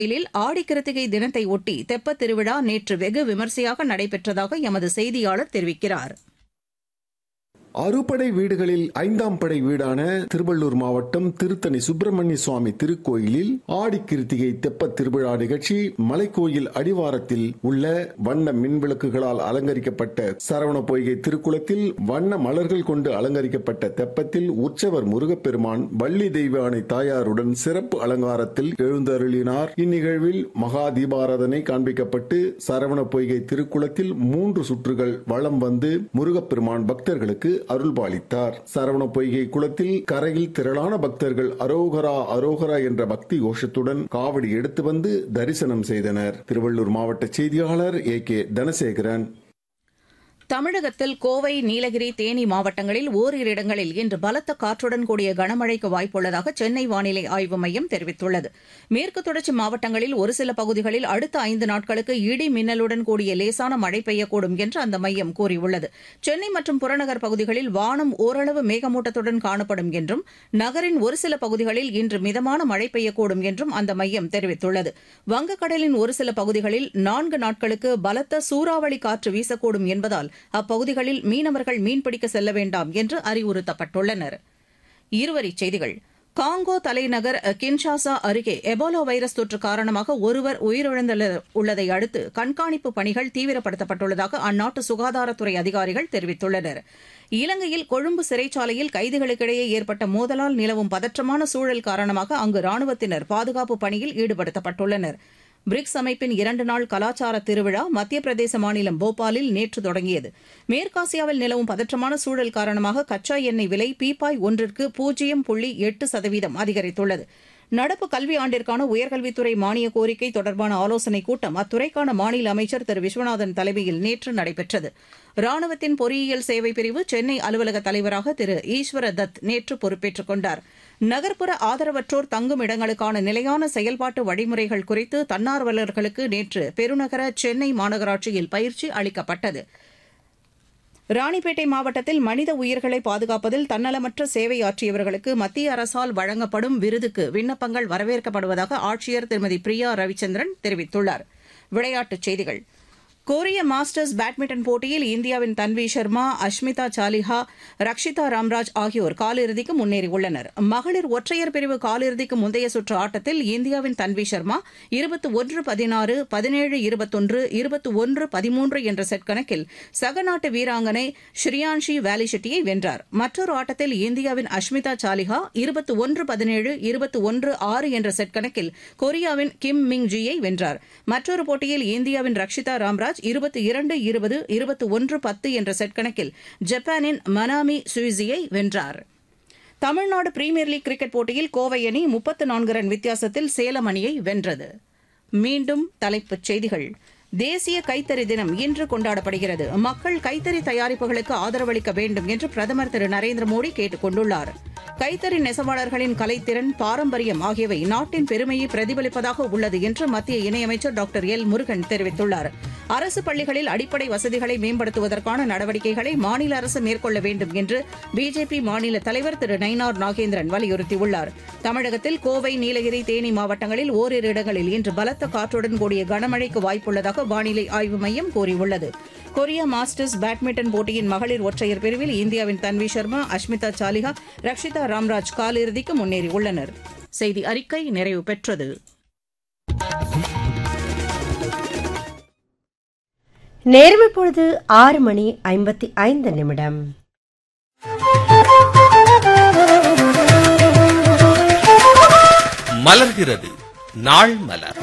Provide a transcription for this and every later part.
கோயிலில் ஆடி கிருத்திகை தினத்தை ஒட்டி தெப்பத் திருவிழா நேற்று வெகு விமரிசையாக நடைபெற்றதாக எமது செய்தியாளர் தெரிவிக்கிறார் அறுபடை வீடுகளில் ஐந்தாம் படை வீடான திருவள்ளூர் மாவட்டம் திருத்தணி சுப்பிரமணிய சுவாமி திருக்கோயிலில் ஆடி கிருத்திகை தெப்பத் திருவிழா நிகழ்ச்சி மலைக்கோயில் அடிவாரத்தில் உள்ள வண்ண மின்விளக்குகளால் அலங்கரிக்கப்பட்ட சரவண பொய்கை திருக்குளத்தில் வண்ண மலர்கள் கொண்டு அலங்கரிக்கப்பட்ட தெப்பத்தில் உற்சவர் முருகப்பெருமான் வள்ளி தெய்வானை தாயாருடன் சிறப்பு அலங்காரத்தில் எழுந்தருளினார் இந்நிகழ்வில் மகா தீபாராதனை காண்பிக்கப்பட்டு சரவண பொய்கை திருக்குளத்தில் மூன்று சுற்றுகள் வலம் வந்து முருகப்பெருமான் பக்தர்களுக்கு அருள்பாலித்தார் சரவண பொய்கை குளத்தில் கரையில் திரளான பக்தர்கள் அரோகரா அரோகரா என்ற பக்தி கோஷத்துடன் காவடி எடுத்து வந்து தரிசனம் செய்தனர் திருவள்ளூர் மாவட்ட செய்தியாளர் ஏ கே தனசேகரன் தமிழகத்தில் கோவை நீலகிரி தேனி மாவட்டங்களில் ஓரிரு இடங்களில் இன்று பலத்த காற்றுடன் கூடிய கனமழைக்கு வாய்ப்புள்ளதாக சென்னை வானிலை ஆய்வு மையம் தெரிவித்துள்ளது மேற்கு தொடர்ச்சி மாவட்டங்களில் ஒரு சில பகுதிகளில் அடுத்த ஐந்து நாட்களுக்கு இடி மின்னலுடன் கூடிய லேசான மழை பெய்யக்கூடும் என்று அந்த மையம் கூறியுள்ளது சென்னை மற்றும் புறநகர் பகுதிகளில் வானம் ஓரளவு மேகமூட்டத்துடன் காணப்படும் என்றும் நகரின் ஒரு சில பகுதிகளில் இன்று மிதமான மழை பெய்யக்கூடும் என்றும் அந்த மையம் தெரிவித்துள்ளது வங்கக்கடலின் ஒரு சில பகுதிகளில் நான்கு நாட்களுக்கு பலத்த சூறாவளி காற்று வீசக்கூடும் என்பதால் அப்பகுதிகளில் மீனவர்கள் மீன்பிடிக்க செல்ல வேண்டாம் என்று அறிவுறுத்தப்பட்டுள்ளனர் இருவரிச் செய்திகள் காங்கோ தலைநகர் கின்ஷாசா அருகே எபோலா வைரஸ் தொற்று காரணமாக ஒருவர் உயிரிழந்துள்ளதை அடுத்து கண்காணிப்பு பணிகள் தீவிரப்படுத்தப்பட்டுள்ளதாக அந்நாட்டு சுகாதாரத்துறை அதிகாரிகள் தெரிவித்துள்ளனர் இலங்கையில் கொழும்பு சிறைச்சாலையில் கைதிகளுக்கிடையே ஏற்பட்ட மோதலால் நிலவும் பதற்றமான சூழல் காரணமாக அங்கு ராணுவத்தினர் பாதுகாப்பு பணியில் ஈடுபடுத்தப்பட்டுள்ளனா் பிரிக்ஸ் அமைப்பின் இரண்டு நாள் கலாச்சார திருவிழா மத்திய பிரதேச மாநிலம் போபாலில் நேற்று தொடங்கியது மேற்காசியாவில் நிலவும் பதற்றமான சூழல் காரணமாக கச்சா எண்ணெய் விலை பீப்பாய் ஒன்றிற்கு பூஜ்ஜியம் புள்ளி எட்டு சதவீதம் அதிகரித்துள்ளது நடப்பு கல்வி ஆண்டிற்கான உயர்கல்வித்துறை மானிய கோரிக்கை தொடர்பான ஆலோசனைக் கூட்டம் அத்துறைக்கான மாநில அமைச்சர் திரு விஸ்வநாதன் தலைமையில் நேற்று நடைபெற்றது ராணுவத்தின் பொறியியல் சேவை பிரிவு சென்னை அலுவலக தலைவராக திரு ஈஸ்வர தத் நேற்று பொறுப்பேற்றுக் கொண்டார் நகர்ப்புற ஆதரவற்றோர் தங்கும் இடங்களுக்கான நிலையான செயல்பாட்டு வழிமுறைகள் குறித்து தன்னார்வலர்களுக்கு நேற்று பெருநகர சென்னை மாநகராட்சியில் பயிற்சி அளிக்கப்பட்டது ராணிப்பேட்டை மாவட்டத்தில் மனித உயிர்களை பாதுகாப்பதில் தன்னலமற்ற சேவையாற்றியவர்களுக்கு மத்திய அரசால் வழங்கப்படும் விருதுக்கு விண்ணப்பங்கள் வரவேற்கப்படுவதாக ஆட்சியர் திருமதி பிரியா ரவிச்சந்திரன் தெரிவித்துள்ளார் விளையாட்டுச் செய்திகள் கொரிய மாஸ்டர்ஸ் பேட்மிண்டன் போட்டியில் இந்தியாவின் தன்வி சர்மா அஷ்மிதா சாலிஹா ரக்ஷிதா ராம்ராஜ் ஆகியோர் காலிறுதிக்கு முன்னேறியுள்ளனர் மகளிர் ஒற்றையர் பிரிவு காலிறுதிக்கு முந்தைய சுற்று ஆட்டத்தில் இந்தியாவின் தன்வி சர்மா இருபத்தி ஒன்று பதினாறு பதினேழு இருபத்தொன்று இருபத்தி ஒன்று பதிமூன்று என்ற செட் கணக்கில் சக நாட்டு வீராங்கனை ஸ்ரீயான்ஷி வேலிஷெட்டியை வென்றார் மற்றொரு ஆட்டத்தில் இந்தியாவின் அஷ்மிதா சாலிஹா இருபத்தி ஒன்று பதினேழு இருபத்தி ஒன்று ஆறு என்ற செட் கணக்கில் கொரியாவின் கிம் மிங் ஜியை வென்றார் மற்றொரு போட்டியில் இந்தியாவின் ரக்ஷிதா ராம்ராஜ் இருபத்தி இரண்டு இருபது இருபத்தி ஒன்று பத்து என்ற செட் கணக்கில் ஜப்பானின் மனாமி சுயிசியை வென்றார் தமிழ்நாடு பிரீமியர் லீக் கிரிக்கெட் போட்டியில் கோவை அணி முப்பத்து நான்கு ரன் வித்தியாசத்தில் சேலம் அணியை வென்றது மீண்டும் தலைப்புச் செய்திகள் தேசிய கைத்தறி தினம் இன்று கொண்டாடப்படுகிறது மக்கள் கைத்தறி தயாரிப்புகளுக்கு ஆதரவளிக்க வேண்டும் என்று பிரதமர் திரு நரேந்திர மோடி கேட்டுக் கொண்டுள்ளார் கைத்தறி நெசவாளர்களின் கலைத்திறன் பாரம்பரியம் ஆகியவை நாட்டின் பெருமையை பிரதிபலிப்பதாக உள்ளது என்று மத்திய இணையமைச்சர் டாக்டர் எல் முருகன் தெரிவித்துள்ளார் அரசு பள்ளிகளில் அடிப்படை வசதிகளை மேம்படுத்துவதற்கான நடவடிக்கைகளை மாநில அரசு மேற்கொள்ள வேண்டும் என்று பிஜேபி மாநில தலைவர் திரு நயினார் நாகேந்திரன் வலியுறுத்தியுள்ளார் தமிழகத்தில் கோவை நீலகிரி தேனி மாவட்டங்களில் ஓரிரு இடங்களில் இன்று பலத்த காற்றுடன் கூடிய கனமழைக்கு வாய்ப்புள்ளதாக வானிலை ஆய்வு மையம் கூறியுள்ளது கொரியா மாஸ்டர்ஸ் பேட்மிண்டன் போட்டியின் மகளிர் ஒற்றையர் பிரிவில் இந்தியாவின் தன்வி சர்மா அஷ்மிதா சாலிஹா ரக்ஷிதா ராம்ராஜ் காலிறுதிக்கு முன்னேறியுள்ளனர் செய்தி அறிக்கை நிறைவு பெற்றது நேரம் இப்பொழுது ஆறு மணி ஐம்பத்தி ஐந்து நிமிடம் மலர்கிறது நாள் மலர்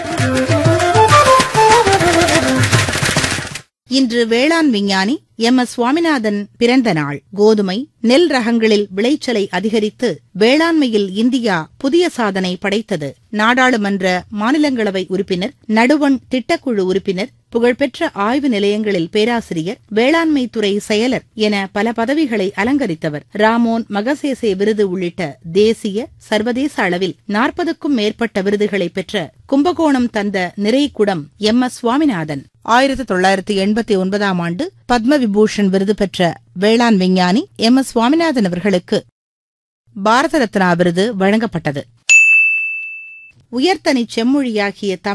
இன்று வேளாண் விஞ்ஞானி எம் எஸ் சுவாமிநாதன் பிறந்த நாள் கோதுமை நெல் ரகங்களில் விளைச்சலை அதிகரித்து வேளாண்மையில் இந்தியா புதிய சாதனை படைத்தது நாடாளுமன்ற மாநிலங்களவை உறுப்பினர் நடுவண் திட்டக்குழு உறுப்பினர் புகழ்பெற்ற ஆய்வு நிலையங்களில் பேராசிரியர் வேளாண்மை துறை செயலர் என பல பதவிகளை அலங்கரித்தவர் ராமோன் மகசேசே விருது உள்ளிட்ட தேசிய சர்வதேச அளவில் நாற்பதுக்கும் மேற்பட்ட விருதுகளை பெற்ற கும்பகோணம் தந்த நிறைகுடம் எம் எஸ் சுவாமிநாதன் ஆயிரத்தி தொள்ளாயிரத்தி எண்பத்தி ஒன்பதாம் ஆண்டு பத்ம விபூஷன் விருது பெற்ற வேளாண் விஞ்ஞானி எம் எஸ் சுவாமிநாதன் அவர்களுக்கு பாரத ரத்னா விருது வழங்கப்பட்டது உயர்தனி செம்மொழியாகிய தமிழ்